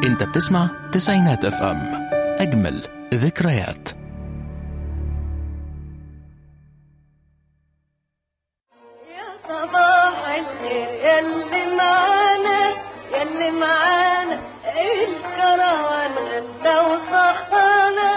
انت بتسمع تسعينات اف ام اجمل ذكريات يا صباح الخير يلي معانا يلي معانا الكروان غدا وصحانا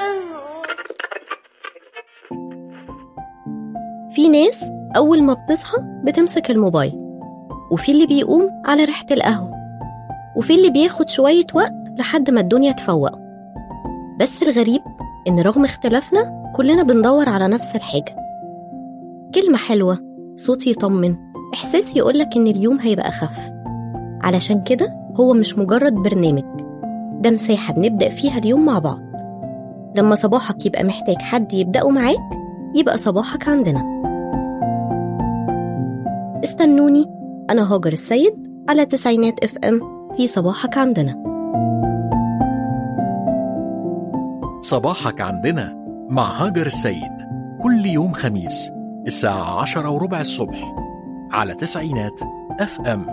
في ناس أول ما بتصحى بتمسك الموبايل وفي اللي بيقوم على ريحة القهوة وفي اللي بياخد شوية وقت لحد ما الدنيا تفوقه بس الغريب إن رغم اختلافنا كلنا بندور على نفس الحاجة كلمة حلوة صوت يطمن إحساس يقولك إن اليوم هيبقى أخف علشان كده هو مش مجرد برنامج ده مساحة بنبدأ فيها اليوم مع بعض لما صباحك يبقى محتاج حد يبدأه معاك يبقى صباحك عندنا استنوني أنا هاجر السيد على تسعينات اف ام في صباحك عندنا صباحك عندنا مع هاجر السيد كل يوم خميس الساعة عشرة وربع الصبح على تسعينات اف ام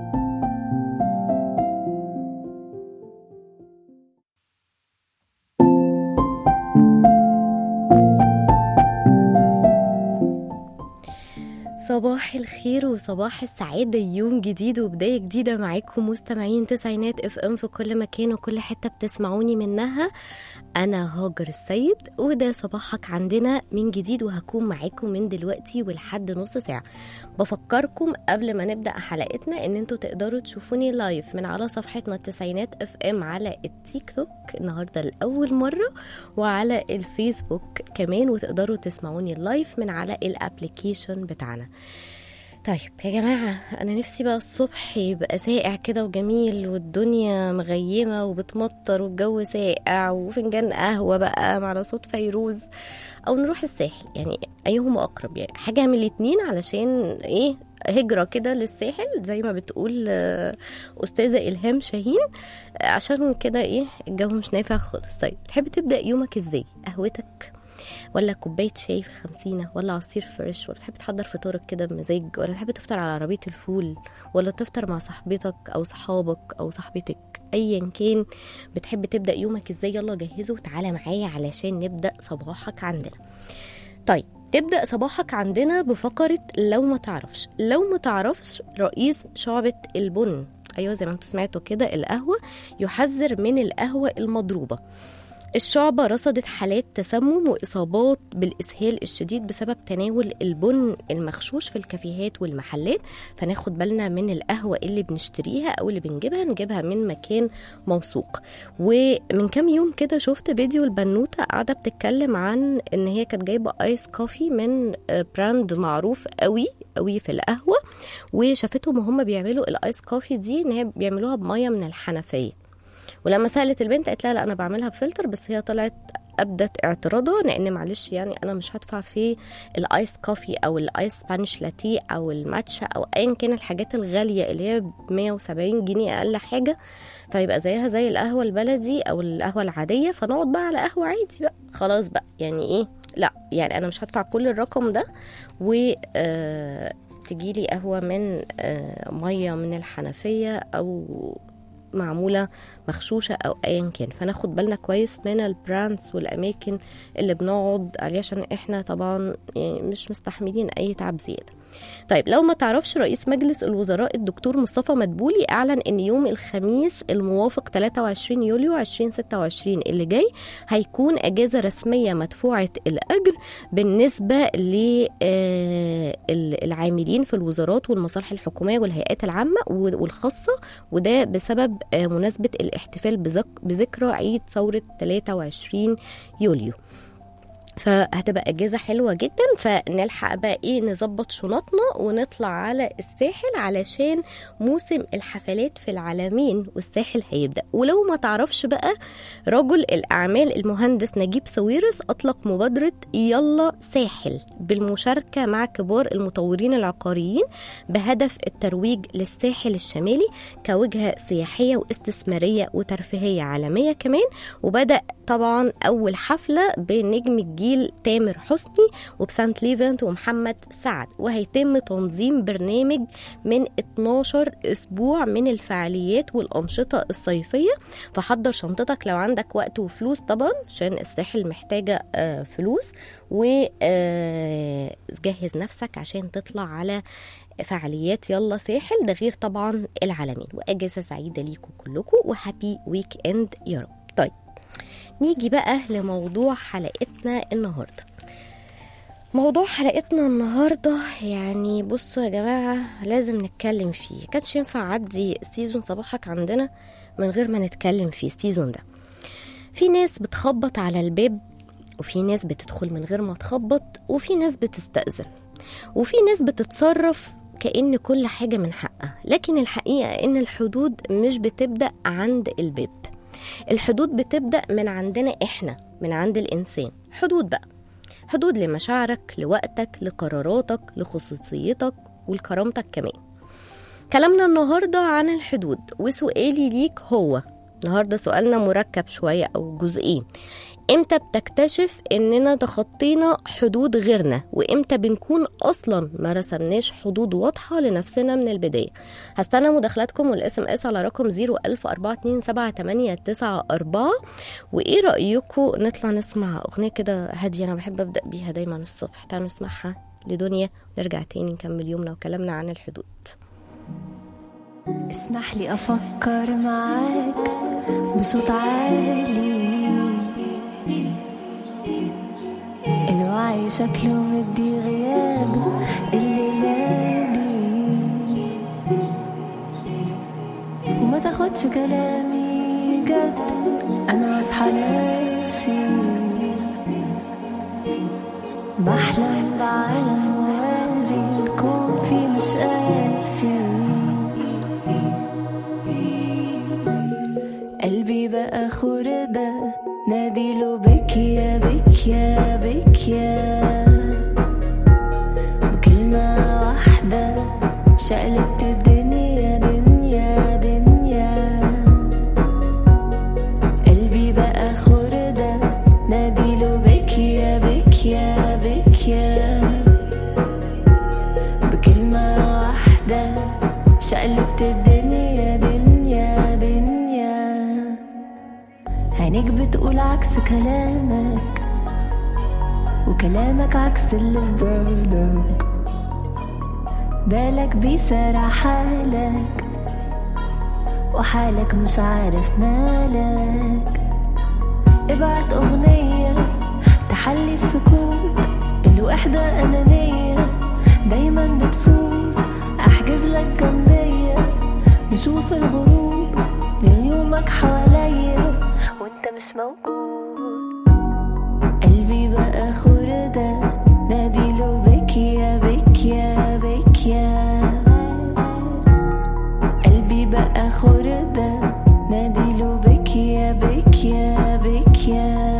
صباح الخير وصباح السعادة يوم جديد وبداية جديدة معاكم مستمعين تسعينات اف ام في كل مكان وكل حتة بتسمعوني منها أنا هاجر السيد وده صباحك عندنا من جديد وهكون معاكم من دلوقتي ولحد نص ساعة بفكركم قبل ما نبدأ حلقتنا ان انتوا تقدروا تشوفوني لايف من على صفحتنا التسعينات اف ام على التيك توك النهاردة لأول مرة وعلى الفيسبوك كمان وتقدروا تسمعوني لايف من على الابليكيشن بتاعنا طيب يا جماعة أنا نفسي بقى الصبح يبقى ساقع كده وجميل والدنيا مغيمة وبتمطر والجو ساقع وفنجان قهوة بقى على صوت فيروز أو نروح الساحل يعني أيهما أقرب يعني حاجة من الاتنين علشان إيه هجرة كده للساحل زي ما بتقول آه، أستاذة إلهام شاهين آه، عشان كده إيه الجو مش نافع خالص طيب تحب تبدأ يومك إزاي قهوتك ولا كوباية شاي في خمسينة ولا عصير فريش ولا تحب تحضر فطورك كده بمزاج ولا تحب تفطر على عربية الفول ولا تفطر مع صاحبتك أو صحابك أو صاحبتك أيا كان بتحب تبدأ يومك ازاي يلا جهزه وتعالى معايا علشان نبدأ صباحك عندنا طيب تبدأ صباحك عندنا بفقرة لو ما تعرفش لو ما تعرفش رئيس شعبة البن أيوة زي ما انتوا سمعتوا كده القهوة يحذر من القهوة المضروبة الشعبة رصدت حالات تسمم وإصابات بالإسهال الشديد بسبب تناول البن المغشوش في الكافيهات والمحلات فناخد بالنا من القهوة اللي بنشتريها أو اللي بنجيبها نجيبها من مكان موثوق ومن كام يوم كده شفت فيديو البنوتة قاعدة بتتكلم عن إن هي كانت جايبة آيس كوفي من آه، براند معروف قوي قوي في القهوة وشافتهم وهم بيعملوا الآيس كوفي دي إن هي بيعملوها بمية من الحنفية ولما سالت البنت قالت لها لا انا بعملها بفلتر بس هي طلعت ابدت اعتراضها لان معلش يعني انا مش هدفع في الايس كوفي او الايس سبانيش لاتيه او الماتشا او ايا كان الحاجات الغاليه اللي هي ب 170 جنيه اقل حاجه فيبقى زيها زي القهوه البلدي او القهوه العاديه فنقعد بقى على قهوه عادي بقى خلاص بقى يعني ايه لا يعني انا مش هدفع كل الرقم ده و آه تجيلي قهوه من آه ميه من الحنفيه او معموله مغشوشه او ايا كان فناخد بالنا كويس من البراندز والاماكن اللي بنقعد عليه عشان احنا طبعا يعني مش مستحملين اي تعب زياده طيب لو ما تعرفش رئيس مجلس الوزراء الدكتور مصطفى مدبولي اعلن ان يوم الخميس الموافق 23 يوليو 2026 اللي جاي هيكون اجازه رسميه مدفوعه الاجر بالنسبه للعاملين في الوزارات والمصالح الحكوميه والهيئات العامه والخاصه وده بسبب آه، مناسبه الاحتفال بذك- بذكرى عيد ثوره 23 يوليو فهتبقى اجازه حلوه جدا فنلحق بقى ايه نظبط شنطنا ونطلع على الساحل علشان موسم الحفلات في العالمين والساحل هيبدا ولو ما تعرفش بقى رجل الاعمال المهندس نجيب ساويرس اطلق مبادره يلا ساحل بالمشاركه مع كبار المطورين العقاريين بهدف الترويج للساحل الشمالي كوجهه سياحيه واستثماريه وترفيهيه عالميه كمان وبدا طبعا أول حفلة بنجم الجيل تامر حسني وبسانت ليفنت ومحمد سعد وهيتم تنظيم برنامج من 12 أسبوع من الفعاليات والأنشطة الصيفية فحضر شنطتك لو عندك وقت وفلوس طبعا عشان الساحل محتاجة آه، فلوس وجهز نفسك عشان تطلع على فعاليات يلا ساحل ده غير طبعا العالمين واجازه سعيده ليكم كلكم وهابي ويك اند يا رب طيب نيجي بقى لموضوع حلقتنا النهارده موضوع حلقتنا النهارده يعني بصوا يا جماعه لازم نتكلم فيه كانش ينفع اعدي سيزون صباحك عندنا من غير ما نتكلم فيه السيزون ده في ناس بتخبط على الباب وفي ناس بتدخل من غير ما تخبط وفي ناس بتستأذن وفي ناس بتتصرف كأن كل حاجة من حقها لكن الحقيقة إن الحدود مش بتبدأ عند الباب الحدود بتبدأ من عندنا إحنا من عند الإنسان حدود بقى حدود لمشاعرك لوقتك لقراراتك لخصوصيتك ولكرامتك كمان كلامنا النهاردة عن الحدود وسؤالي ليك هو النهاردة سؤالنا مركب شوية أو جزئين امتى بتكتشف اننا تخطينا حدود غيرنا وامتى بنكون اصلا ما رسمناش حدود واضحه لنفسنا من البدايه هستنى مداخلاتكم والاس ام اس على رقم 010427894 وايه رايكم نطلع نسمع اغنيه كده هاديه انا بحب ابدا بيها دايما الصبح تعالوا نسمعها لدنيا نرجع تاني نكمل يومنا وكلامنا عن الحدود اسمح لي أفكر معاك بصوت عالي الوعي شكله مدي غياب الليلة دي وما تاخدش كلامي جد أنا أصحى ناسي بحلم بعالم موازي الكون فيه مش قاسي قلبي بقى خردة ناديله بك يا بك يا بك يا بكلمة واحدة شقلبت الدنيا دنيا دنيا قلبي بقى خردة ناديله بك يا بك يا بك يا بكلمة واحدة شقلبت الدنيا دنيا دنيا عينيك بتقول عكس كلامك وكلامك عكس اللي في بالك بالك بيسارع حالك وحالك مش عارف مالك ابعت أغنية تحلي السكوت الوحدة أنانية دايما بتفوز أحجز لك جنبية نشوف الغروب ليومك حواليا وانت مش موجود قلبي بقى خردة ناديله بك يا بك يا بك يا قلبي بقى خردة ناديله بك يا بك يا بك يا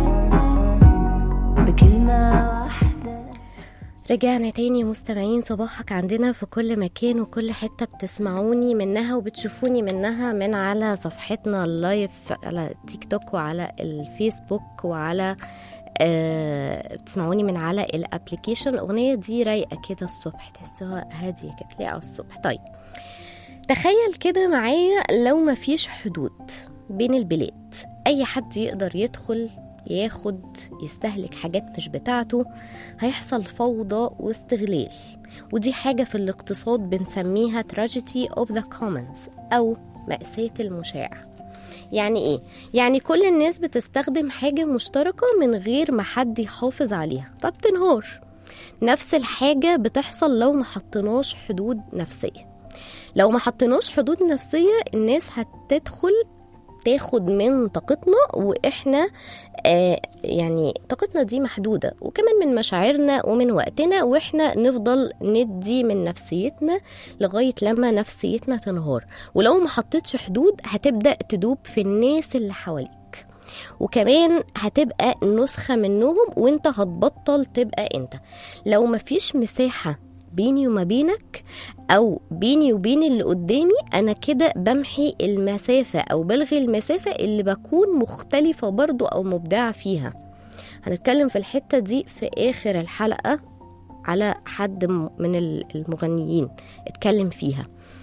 بكلمة واحدة رجعنا تاني مستمعين صباحك عندنا في كل مكان وكل حتة بتسمعوني منها وبتشوفوني منها من على صفحتنا اللايف على تيك توك وعلى الفيسبوك وعلى آه بتسمعوني من على الابليكيشن الاغنيه دي رايقه كده الصبح تحسها هاديه كده تلاقيها على الصبح طيب تخيل كده معايا لو مفيش حدود بين البلاد اي حد يقدر يدخل ياخد يستهلك حاجات مش بتاعته هيحصل فوضى واستغلال ودي حاجة في الاقتصاد بنسميها tragedy of the commons أو مأساة المشاع يعني ايه؟ يعني كل الناس بتستخدم حاجة مشتركة من غير ما حد يحافظ عليها فبتنهار نفس الحاجة بتحصل لو ما حطيناش حدود نفسية لو ما حطيناش حدود نفسية الناس هتدخل تاخد من طاقتنا واحنا آه يعني طاقتنا دي محدودة وكمان من مشاعرنا ومن وقتنا واحنا نفضل ندي من نفسيتنا لغاية لما نفسيتنا تنهار ولو ما حطيتش حدود هتبدأ تدوب في الناس اللي حواليك وكمان هتبقى نسخة منهم وانت هتبطل تبقى انت لو مفيش مساحة بيني وما بينك او بيني وبين اللي قدامي انا كده بمحي المسافة او بلغي المسافة اللي بكون مختلفة برضو او مبدعة فيها هنتكلم في الحتة دي في اخر الحلقة على حد م- من ال- المغنيين اتكلم فيها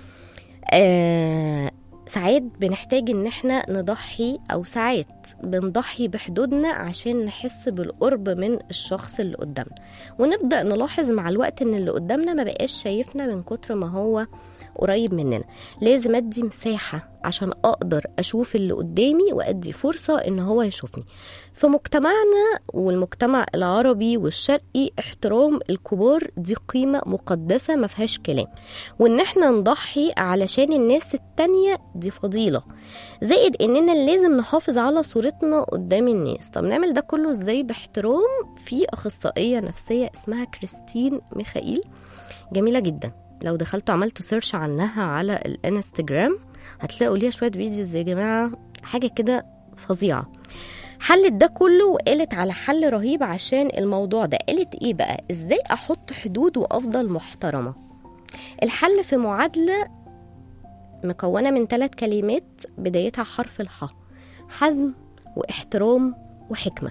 آه ساعات بنحتاج ان احنا نضحي او ساعات بنضحي بحدودنا عشان نحس بالقرب من الشخص اللي قدامنا ونبدا نلاحظ مع الوقت ان اللي قدامنا ما بقاش شايفنا من كتر ما هو قريب مننا لازم ادي مساحه عشان اقدر اشوف اللي قدامي وادي فرصه ان هو يشوفني في مجتمعنا والمجتمع العربي والشرقي احترام الكبار دي قيمه مقدسه ما فيهاش كلام وان احنا نضحي علشان الناس التانية دي فضيله زائد اننا لازم نحافظ على صورتنا قدام الناس طب نعمل ده كله ازاي باحترام في اخصائيه نفسيه اسمها كريستين ميخائيل جميله جدا لو دخلتوا عملتوا سيرش عنها على الانستجرام هتلاقوا ليها شويه فيديوز يا جماعه حاجه كده فظيعه حلت ده كله وقالت على حل رهيب عشان الموضوع ده قالت ايه بقى ازاي احط حدود وافضل محترمه الحل في معادله مكونه من ثلاث كلمات بدايتها حرف الحاء حزم واحترام وحكمه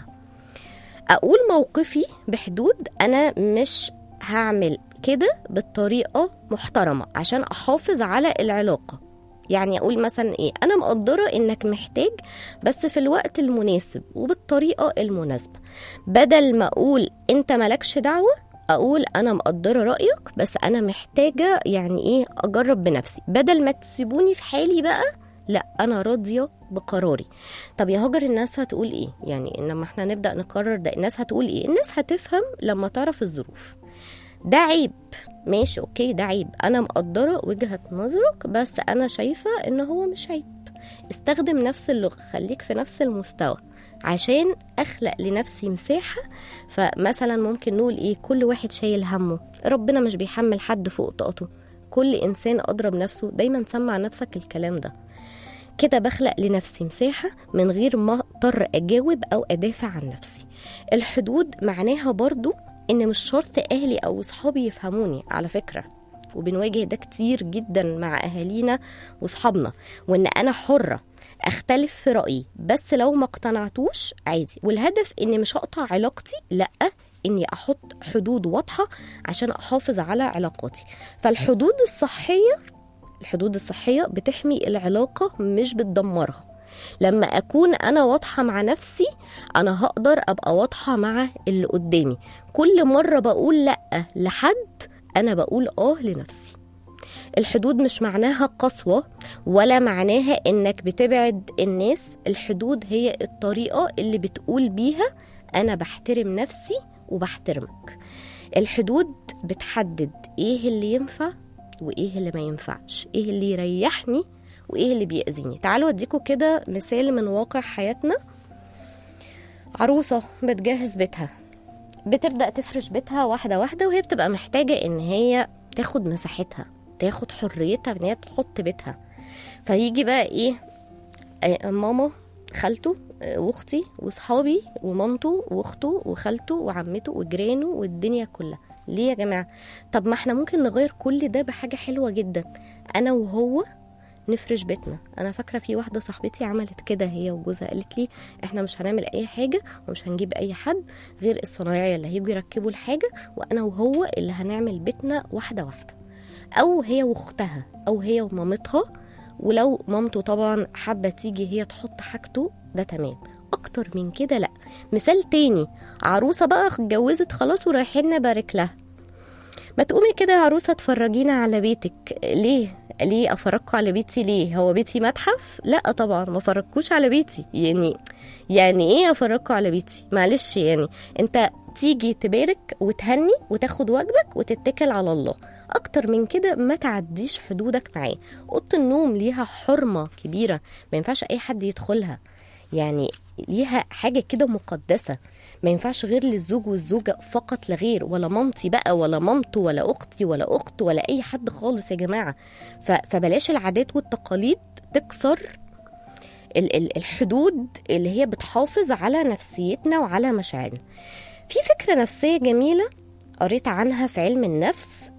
اقول موقفي بحدود انا مش هعمل كده بالطريقه محترمه عشان احافظ على العلاقه يعني اقول مثلا ايه انا مقدره انك محتاج بس في الوقت المناسب وبالطريقه المناسبه بدل ما اقول انت مالكش دعوه اقول انا مقدره رايك بس انا محتاجه يعني ايه اجرب بنفسي بدل ما تسيبوني في حالي بقى لا انا راضيه بقراري طب يا هاجر الناس هتقول ايه يعني لما احنا نبدا نقرر ده الناس هتقول ايه الناس هتفهم لما تعرف الظروف ده عيب ماشي اوكي ده عيب انا مقدره وجهه نظرك بس انا شايفه ان هو مش عيب استخدم نفس اللغه خليك في نفس المستوى عشان اخلق لنفسي مساحه فمثلا ممكن نقول ايه كل واحد شايل همه ربنا مش بيحمل حد فوق طاقته كل انسان اضرب نفسه دايما سمع نفسك الكلام ده كده بخلق لنفسي مساحة من غير ما اضطر أجاوب أو أدافع عن نفسي الحدود معناها برضو إن مش شرط أهلي أو صحابي يفهموني على فكرة وبنواجه ده كتير جدا مع أهالينا وصحابنا وإن أنا حرة أختلف في رأيي بس لو ما اقتنعتوش عادي والهدف إني مش هقطع علاقتي لأ إني أحط حدود واضحة عشان أحافظ على علاقاتي فالحدود الصحية الحدود الصحية بتحمي العلاقة مش بتدمرها لما أكون أنا واضحة مع نفسي أنا هقدر أبقى واضحة مع اللي قدامي كل مرة بقول لأ لحد أنا بقول آه لنفسي الحدود مش معناها قسوة ولا معناها إنك بتبعد الناس الحدود هي الطريقة اللي بتقول بيها أنا بحترم نفسي وبحترمك الحدود بتحدد إيه اللي ينفع وايه اللي ما ينفعش ايه اللي يريحني وايه اللي بيأذيني تعالوا اديكم كده مثال من واقع حياتنا عروسة بتجهز بيتها بتبدأ تفرش بيتها واحدة واحدة وهي بتبقى محتاجة ان هي تاخد مساحتها تاخد حريتها ان هي تحط بيتها فيجي بقى ايه آه، ماما خالته آه، واختي وصحابي ومامته واخته وخالته وعمته وجيرانه والدنيا كلها ليه يا جماعه طب ما احنا ممكن نغير كل ده بحاجه حلوه جدا انا وهو نفرش بيتنا انا فاكره في واحده صاحبتي عملت كده هي وجوزها قالت لي احنا مش هنعمل اي حاجه ومش هنجيب اي حد غير الصنايعيه اللي هيجوا يركبوا الحاجه وانا وهو اللي هنعمل بيتنا واحده واحده او هي واختها او هي ومامتها ولو مامته طبعا حابه تيجي هي تحط حاجته ده تمام اكتر من كده لا مثال تاني عروسه بقى اتجوزت خلاص ورايحين نبارك لها ما تقومي كده يا عروسه تفرجينا على بيتك ليه ليه افرجكوا على بيتي ليه هو بيتي متحف لا طبعا ما فرجكوش على بيتي يعني يعني ايه افرجكوا على بيتي معلش يعني انت تيجي تبارك وتهني وتاخد واجبك وتتكل على الله اكتر من كده ما تعديش حدودك معاه اوضه النوم ليها حرمه كبيره ما ينفعش اي حد يدخلها يعني ليها حاجه كده مقدسه ما ينفعش غير للزوج والزوجه فقط لا غير ولا مامتي بقى ولا مامته ولا اختي ولا اخت ولا اي حد خالص يا جماعه ف- فبلاش العادات والتقاليد تكسر ال- ال- الحدود اللي هي بتحافظ على نفسيتنا وعلى مشاعرنا في فكره نفسيه جميله قريت عنها في علم النفس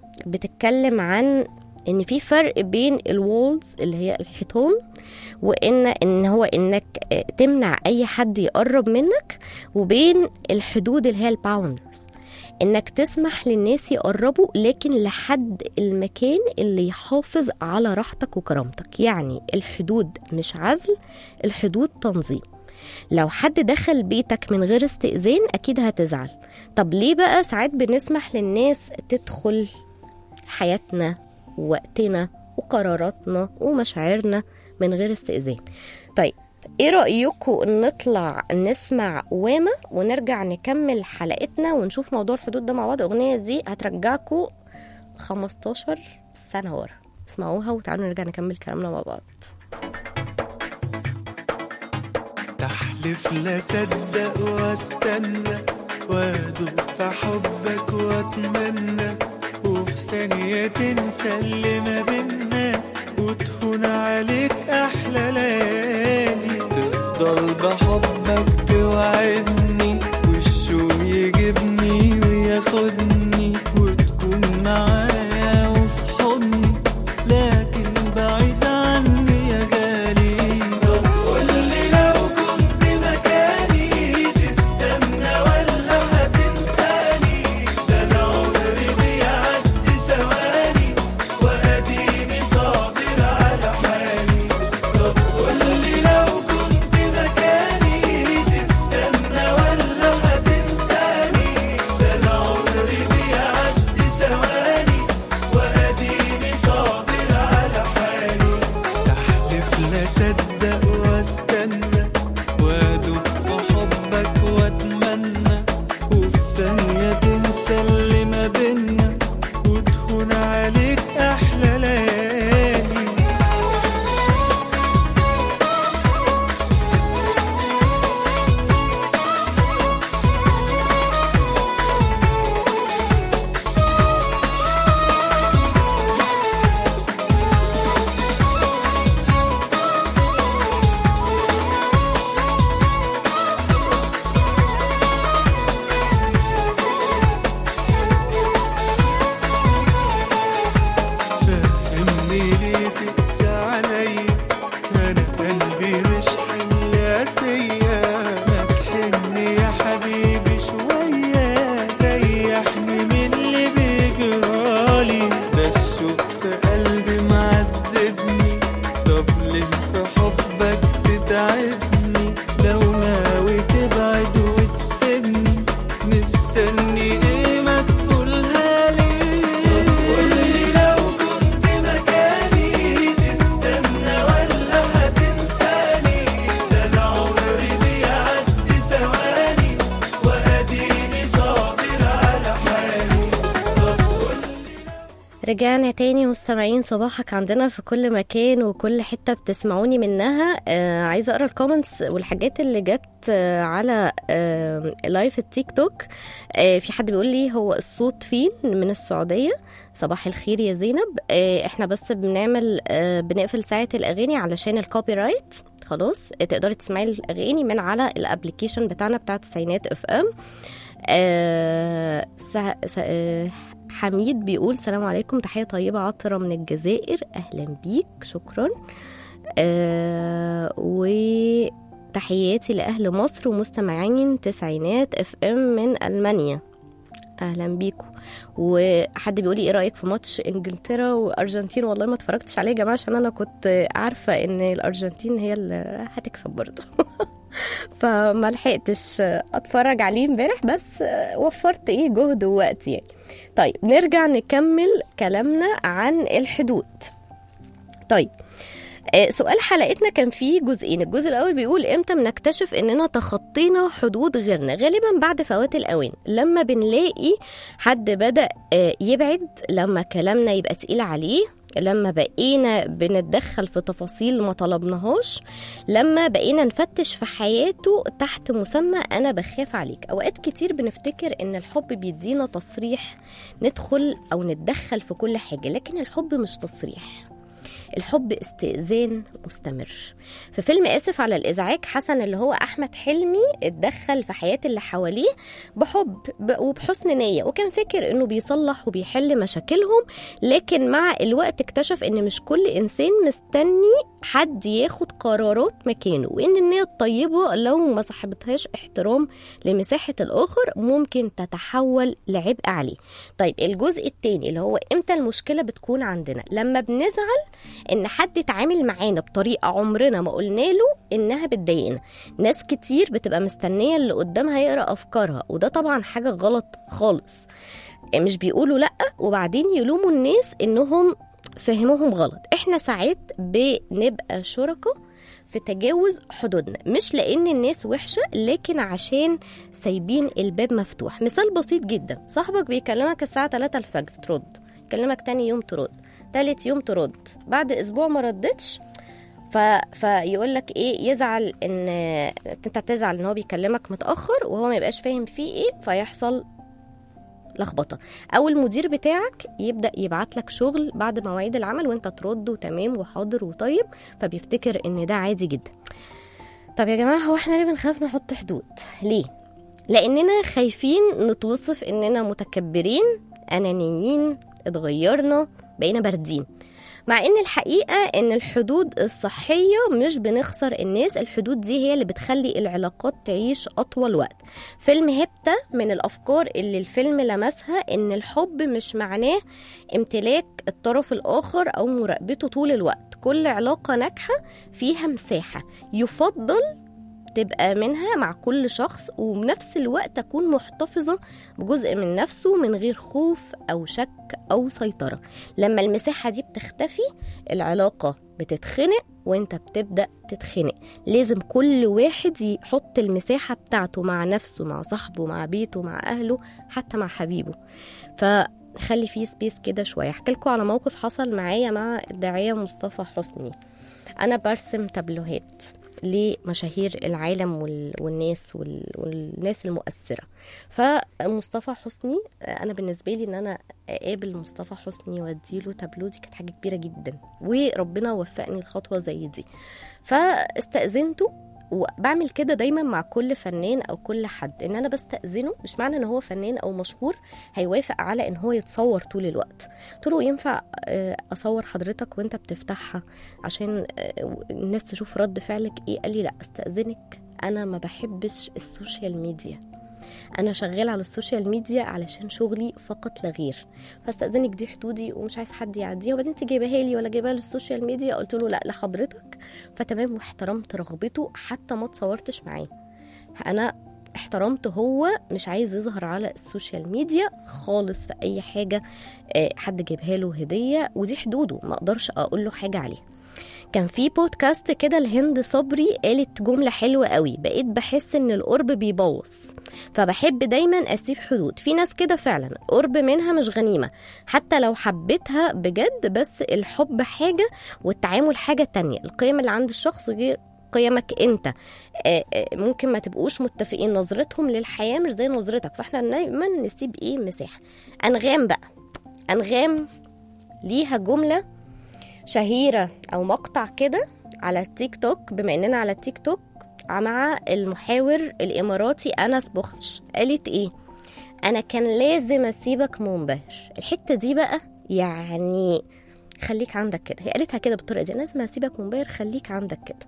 بتتكلم عن ان في فرق بين الوولز اللي هي الحيطان وان ان هو انك آه، تمنع اي حد يقرب منك وبين الحدود اللي هي الباوندرز انك تسمح للناس يقربوا لكن لحد المكان اللي يحافظ على راحتك وكرامتك يعني الحدود مش عزل الحدود تنظيم لو حد دخل بيتك من غير استئذان اكيد هتزعل طب ليه بقى ساعات بنسمح للناس تدخل حياتنا ووقتنا وقراراتنا ومشاعرنا من غير استئذان طيب ايه رأيكم نطلع نسمع واما ونرجع نكمل حلقتنا ونشوف موضوع الحدود ده مع بعض الاغنية دي هترجعكم 15 سنة ورا اسمعوها وتعالوا نرجع نكمل كلامنا مع بعض تحلف لا صدق واستنى وادوب في حبك واتمنى وفي ثانية تنسى اللي ما بينا وتهون عليك أحلى ليالي تفضل بحبك توعدني والشوق يجيبني وياخدني وتكون معايا وفي حضني لكن بعيد عني يا غالي طب قولي لو كنت مكاني تستنى ولا هتنساني ده انا عمري بيعدي ثواني واديني صابر على حالي طب قولي لو كنت مكاني تستنى ولا هتنساني ده انا عمري بيعدي ثواني واديني صابر على حالي تحلف لا صدق واستنى وادوب في حبك واتمنى وفي ثانية تنسى اللي ما بينا وتهون عليك أحلى ليالي فهمني ليه تقسى عليا انا قلبي مش حمل قاسية ما تحن يا حبيبي شوية ريحني من اللي بيجرالي ده الشوق في قلبي معذبني طب ليه في حبك تتعبني لو ناوي تبعد وتسيبني مستني ايه ما تقولها لي قولي لو كنت مكاني تستنى ولا هتنساني ده انا عمري بيعدي ثواني واديني صابر على حالي طب رجعنا تاني مستمعين صباحك عندنا في كل مكان وكل حتة بتسمعوني منها آه عايزة أقرأ الكومنتس والحاجات اللي جت آه على آه لايف التيك توك آه في حد بيقول لي هو الصوت فين من السعودية صباح الخير يا زينب آه احنا بس بنعمل آه بنقفل ساعة الأغاني علشان الكوبي رايت خلاص آه، تقدري تسمعي الأغاني من على الابلكيشن بتاعنا بتاع تسعينات اف ام آه سا سا آه حميد بيقول سلام عليكم تحية طيبة عطرة من الجزائر أهلا بيك شكرا آه وتحياتي لأهل مصر ومستمعين تسعينات اف ام من ألمانيا اهلا بيكم وحد بيقول لي ايه رايك في ماتش انجلترا وارجنتين والله ما اتفرجتش عليه يا جماعه عشان انا كنت عارفه ان الارجنتين هي اللي هتكسب برضه فما لحقتش اتفرج عليه امبارح بس وفرت ايه جهد ووقت يعني طيب نرجع نكمل كلامنا عن الحدود طيب آه، سؤال حلقتنا كان فيه جزئين الجزء الاول بيقول امتى بنكتشف اننا تخطينا حدود غيرنا غالبا بعد فوات الاوان لما بنلاقي حد بدا آه، يبعد لما كلامنا يبقى تقيل عليه لما بقينا بنتدخل في تفاصيل ما طلبناهاش لما بقينا نفتش في حياته تحت مسمى انا بخاف عليك اوقات كتير بنفتكر ان الحب بيدينا تصريح ندخل او نتدخل في كل حاجه لكن الحب مش تصريح الحب استئذان مستمر في فيلم اسف على الازعاج حسن اللي هو احمد حلمي اتدخل في حياه اللي حواليه بحب ب- وبحسن نيه وكان فاكر انه بيصلح وبيحل مشاكلهم لكن مع الوقت اكتشف ان مش كل انسان مستني حد ياخد قرارات مكانه وان النيه الطيبه لو ما صاحبتهاش احترام لمساحه الاخر ممكن تتحول لعبء عليه طيب الجزء التاني اللي هو امتى المشكله بتكون عندنا لما بنزعل ان حد اتعامل معانا بطريقه عمرنا ما قلنا له انها بتضايقنا ناس كتير بتبقى مستنيه اللي قدامها يقرا افكارها وده طبعا حاجه غلط خالص مش بيقولوا لا وبعدين يلوموا الناس انهم فهموهم غلط احنا ساعات بنبقى شركاء في تجاوز حدودنا مش لان الناس وحشه لكن عشان سايبين الباب مفتوح مثال بسيط جدا صاحبك بيكلمك الساعه 3 الفجر ترد يكلمك تاني يوم ترد تالت يوم ترد بعد اسبوع ما ردتش ف... فيقول لك ايه يزعل ان انت تزعل ان هو بيكلمك متاخر وهو ما يبقاش فاهم فيه ايه فيحصل لخبطه او المدير بتاعك يبدا يبعت لك شغل بعد مواعيد العمل وانت ترد وتمام وحاضر وطيب فبيفتكر ان ده عادي جدا طب يا جماعه هو احنا ليه بنخاف نحط حدود ليه لاننا خايفين نتوصف اننا متكبرين انانيين اتغيرنا بقينا باردين مع ان الحقيقه ان الحدود الصحيه مش بنخسر الناس الحدود دي هي اللي بتخلي العلاقات تعيش اطول وقت فيلم هبته من الافكار اللي الفيلم لمسها ان الحب مش معناه امتلاك الطرف الاخر او مراقبته طول الوقت كل علاقه ناجحه فيها مساحه يفضل تبقى منها مع كل شخص وبنفس الوقت تكون محتفظة بجزء من نفسه من غير خوف أو شك أو سيطرة لما المساحة دي بتختفي العلاقة بتتخنق وانت بتبدأ تتخنق لازم كل واحد يحط المساحة بتاعته مع نفسه مع صاحبه مع بيته مع أهله حتى مع حبيبه فخلي فيه سبيس كده شوية احكي لكم على موقف حصل معايا مع الداعية مصطفى حسني أنا برسم تابلوهات لمشاهير العالم وال- والناس وال- والناس المؤثرة فمصطفى حسني أنا بالنسبة لي إن أنا أقابل مصطفى حسني وأديله تابلو دي كانت حاجة كبيرة جدا وربنا وفقني لخطوة زي دي فاستأذنته وبعمل كده دايما مع كل فنان او كل حد ان انا بستاذنه مش معنى ان هو فنان او مشهور هيوافق على ان هو يتصور طول الوقت قلت له ينفع آه، اصور حضرتك وانت بتفتحها عشان آه، الناس تشوف رد فعلك ايه قال لي لا استاذنك انا ما بحبش السوشيال ميديا انا شغاله على السوشيال ميديا علشان شغلي فقط لا غير فاستاذنك دي حدودي ومش عايز حد يعديها وبعدين انت جايباها لي ولا جايباها للسوشيال ميديا قلت له لا لحضرتك فتمام واحترمت رغبته حتى ما اتصورتش معاه انا احترمت هو مش عايز يظهر على السوشيال ميديا خالص في اي حاجه آه، حد جايبها له هديه ودي حدوده ما اقدرش اقول له حاجه عليها كان في بودكاست كده لهند صبري قالت جملة حلوة قوي بقيت بحس ان القرب بيبوظ فبحب دايما اسيب حدود في ناس كده فعلا القرب منها مش غنيمة حتى لو حبيتها بجد بس الحب حاجة والتعامل حاجة تانية القيم اللي عند الشخص غير قيمك انت آه، آه، ممكن ما تبقوش متفقين نظرتهم للحياة مش زي نظرتك فاحنا دايما نسيب ايه مساحة انغام بقى انغام ليها جمله شهيرة أو مقطع كده على التيك توك بما إننا على التيك توك مع المحاور الإماراتي أنس بخش قالت إيه أنا كان لازم أسيبك منبهر الحتة دي بقى يعني خليك عندك كده هي قالتها كده بالطريقة دي أنا لازم أسيبك منبهر خليك عندك كده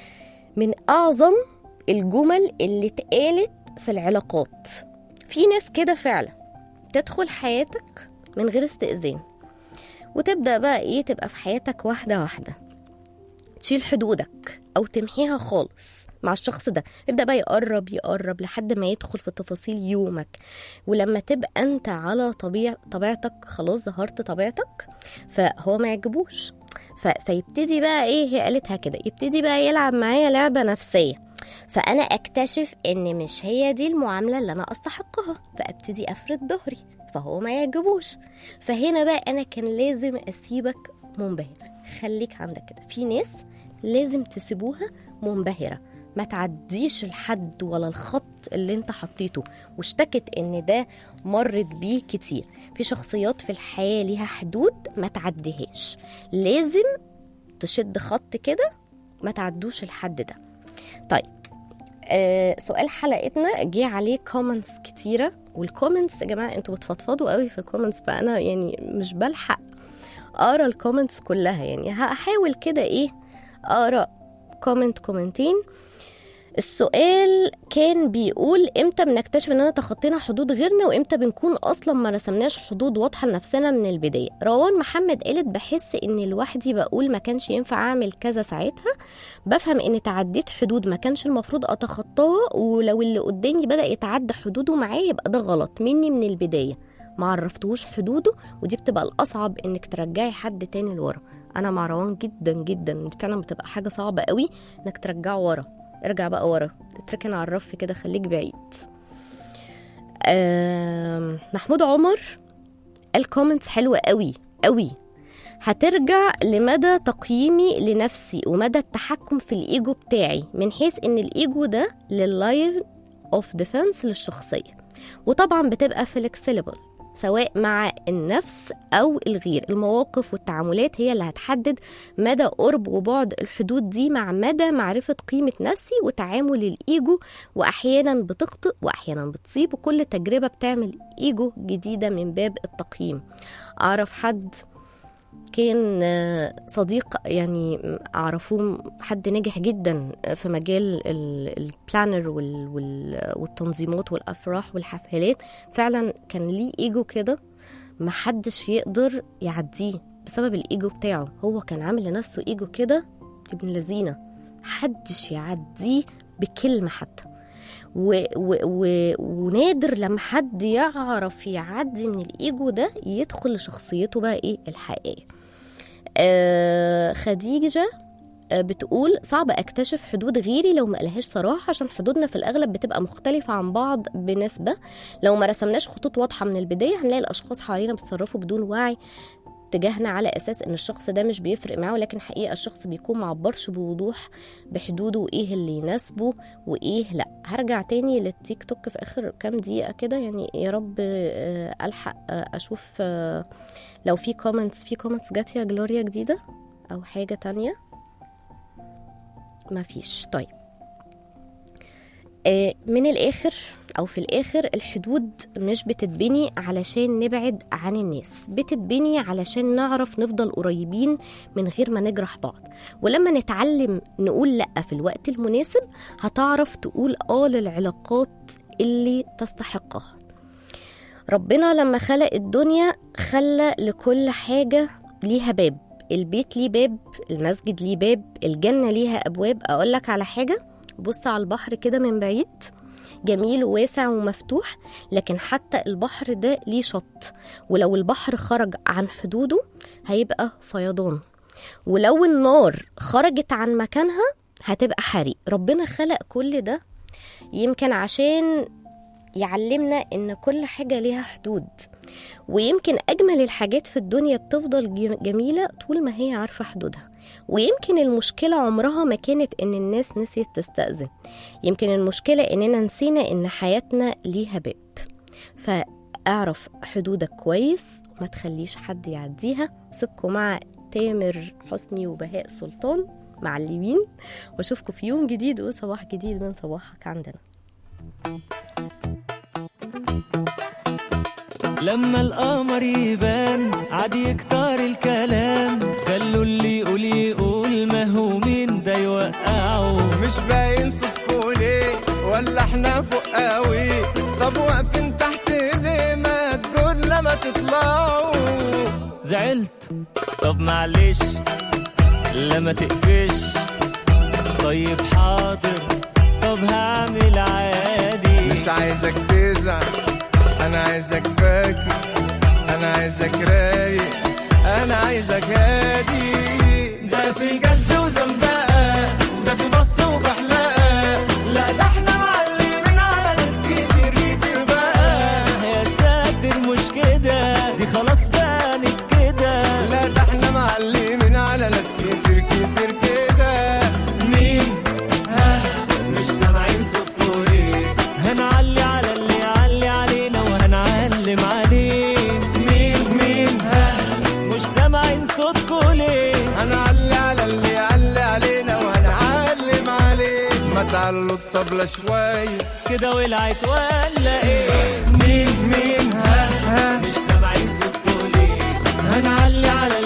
من أعظم الجمل اللي اتقالت في العلاقات في ناس كده فعلا تدخل حياتك من غير استئذان وتبدا بقى ايه تبقى في حياتك واحده واحده تشيل حدودك او تمحيها خالص مع الشخص ده يبدا بقى يقرب يقرب لحد ما يدخل في تفاصيل يومك ولما تبقى انت على طبيع طبيعتك خلاص ظهرت طبيعتك فهو ما يعجبوش ف... فيبتدي بقى ايه هي قالتها كده يبتدي بقى يلعب معايا لعبه نفسيه فانا اكتشف ان مش هي دي المعامله اللي انا استحقها فابتدي افرد ظهري فهو ما يعجبوش فهنا بقى انا كان لازم اسيبك منبهر خليك عندك كده في ناس لازم تسيبوها منبهره ما تعديش الحد ولا الخط اللي انت حطيته واشتكت ان ده مرت بيه كتير في شخصيات في الحياه ليها حدود ما تعديهاش لازم تشد خط كده ما تعدوش الحد ده طيب آه سؤال حلقتنا جه عليه كومنتس كتيره والكومنتس يا جماعه انتوا بتفضفضوا قوي في الكومنتس فانا يعني مش بلحق اقرا الكومنتس كلها يعني هحاول كده ايه اقرا كومنت كومنتين السؤال كان بيقول امتى بنكتشف اننا تخطينا حدود غيرنا وامتى بنكون اصلا ما رسمناش حدود واضحه لنفسنا من البدايه روان محمد قالت بحس ان لوحدي بقول ما كانش ينفع اعمل كذا ساعتها بفهم ان تعديت حدود ما كانش المفروض اتخطاها ولو اللي قدامي بدا يتعدى حدوده معايا يبقى ده غلط مني من البدايه ما عرفتهوش حدوده ودي بتبقى الاصعب انك ترجعي حد تاني لورا انا مع روان جدا جدا فعلا بتبقى حاجه صعبه قوي انك ترجعه ورا ارجع بقى ورا اتركن على الرف كده خليك بعيد آم، محمود عمر قال كومنتس حلوة قوي قوي هترجع لمدى تقييمي لنفسي ومدى التحكم في الايجو بتاعي من حيث ان الايجو ده لللاين اوف ديفense للشخصية وطبعا بتبقى فلكسيبل سواء مع النفس او الغير المواقف والتعاملات هي اللي هتحدد مدى قرب وبعد الحدود دي مع مدى معرفة قيمة نفسي وتعامل الإيجو وأحيانا بتخطئ وأحيانا بتصيب وكل تجربة بتعمل إيجو جديدة من باب التقييم أعرف حد كان آه، صديق يعني أعرفه حد ناجح جدا في مجال ال- البلانر وال- وال- والتنظيمات والأفراح والحفلات فعلا كان ليه إيجو كده محدش يقدر يعديه بسبب الايجو بتاعه هو كان عامل لنفسه ايجو كده ابن لذينه محدش يعديه بكلمه حتى و و و ونادر لما حد يعرف يعدي من الايجو ده يدخل لشخصيته بقى ايه الحقيقيه آه خديجه آه، بتقول صعب اكتشف حدود غيري لو ما قالهاش صراحه عشان حدودنا في الاغلب بتبقى مختلفه عن بعض بنسبه لو ما رسمناش خطوط واضحه من البدايه هنلاقي الاشخاص حوالينا بيتصرفوا بدون وعي تجاهنا على اساس ان الشخص ده مش بيفرق معاه ولكن حقيقه الشخص بيكون معبرش بوضوح بحدوده وايه اللي يناسبه وايه لا هرجع تاني للتيك توك في اخر كام دقيقه كده يعني يا رب آه، الحق آه، اشوف آه، لو في كومنتس في كومنتس جات يا جلوريا جديده او حاجه تانية ما فيش طيب آه، من الاخر او في الاخر الحدود مش بتتبني علشان نبعد عن الناس بتتبني علشان نعرف نفضل قريبين من غير ما نجرح بعض ولما نتعلم نقول لا في الوقت المناسب هتعرف تقول اه للعلاقات اللي تستحقها ربنا لما خلق الدنيا خلى لكل حاجة ليها باب البيت ليه باب المسجد ليه باب الجنة ليها أبواب أقولك على حاجة بص على البحر كده من بعيد جميل وواسع ومفتوح لكن حتى البحر ده ليه شط ولو البحر خرج عن حدوده هيبقى فيضان ولو النار خرجت عن مكانها هتبقى حريق ربنا خلق كل ده يمكن عشان يعلمنا ان كل حاجه ليها حدود ويمكن اجمل الحاجات في الدنيا بتفضل ج- جميله طول ما هي عارفه حدودها ويمكن المشكله عمرها ما كانت ان الناس نسيت تستاذن يمكن المشكله اننا نسينا ان حياتنا ليها باب فاعرف حدودك كويس وما تخليش حد يعديها سيبكم مع تامر حسني وبهاء سلطان معلمين واشوفكم في يوم جديد وصباح جديد من صباحك عندنا لما القمر يبان عاد يكتر الكلام خلوا اللي يقول يقول ما هو مين ده يوقعه مش باين صوتكوا ليه ولا احنا فوق قوي طب واقفين تحت ليه ما تقول لما تطلعوا زعلت طب معلش لما تقفش طيب حاضر طب هعمل عادي مش عايزك تزعل انا عايزك فاكر انا عايزك رايق انا عايزك هادي ده في جز وزمزقة ده في بص وبحلقة لا ده احنا معلمين على ناس كتير كتير بقى يا ساتر مش كده دي خلاص بانت كده لا ده احنا معلمين على ناس كتير كتير كده مين ها مش سامعين صوتكوا ليه هنعلي على اللي يعلي علينا وهنعلم عليه مين مين ها مش سامعين صوتكوا ليه تعلوا الطبلة شوية كده ولعت ولا ايه مين مين ها ها مش سامعين صوتكوا ليه هنعلي على